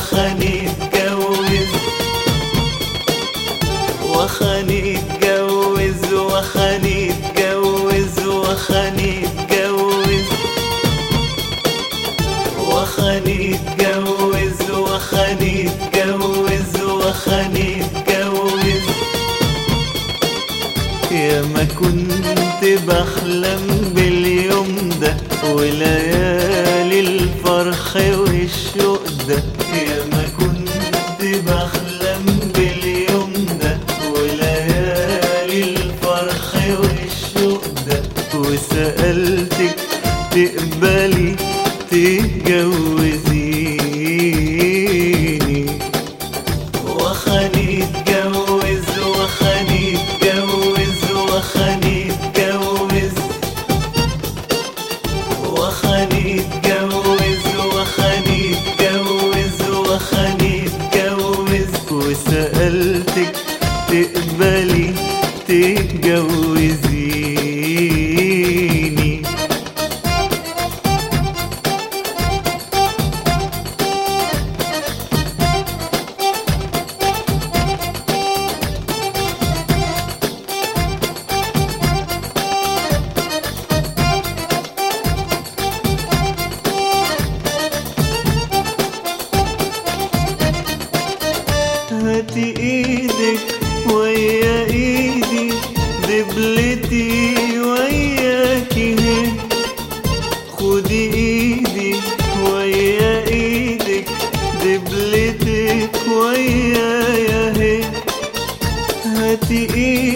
وخاني اتجوز وخاني اتجوز وخاني اتجوز وخاني اتجوز وخاني اتجوز وخاني اتجوز وخاني اتجوز يا ما كنت بحلم باليوم ده وليالي الفرح والشوق ده يا ما كنت بحلم باليوم ده وليالي الفرح والشوق ده وسألتك تقبلي تتجوزيني وخاني اتجوز وخاني اتجوز وخاني اتجوز وخاني اتجوز وخاني اتجوز وخاني اتجوز وسألتك تقبلي تتجوزيني هاتي ايدك ويا ايدي دبلتي وياكي هي خدي ايدي ويا ايدك دبلتك ويايا هي هاتي ايدك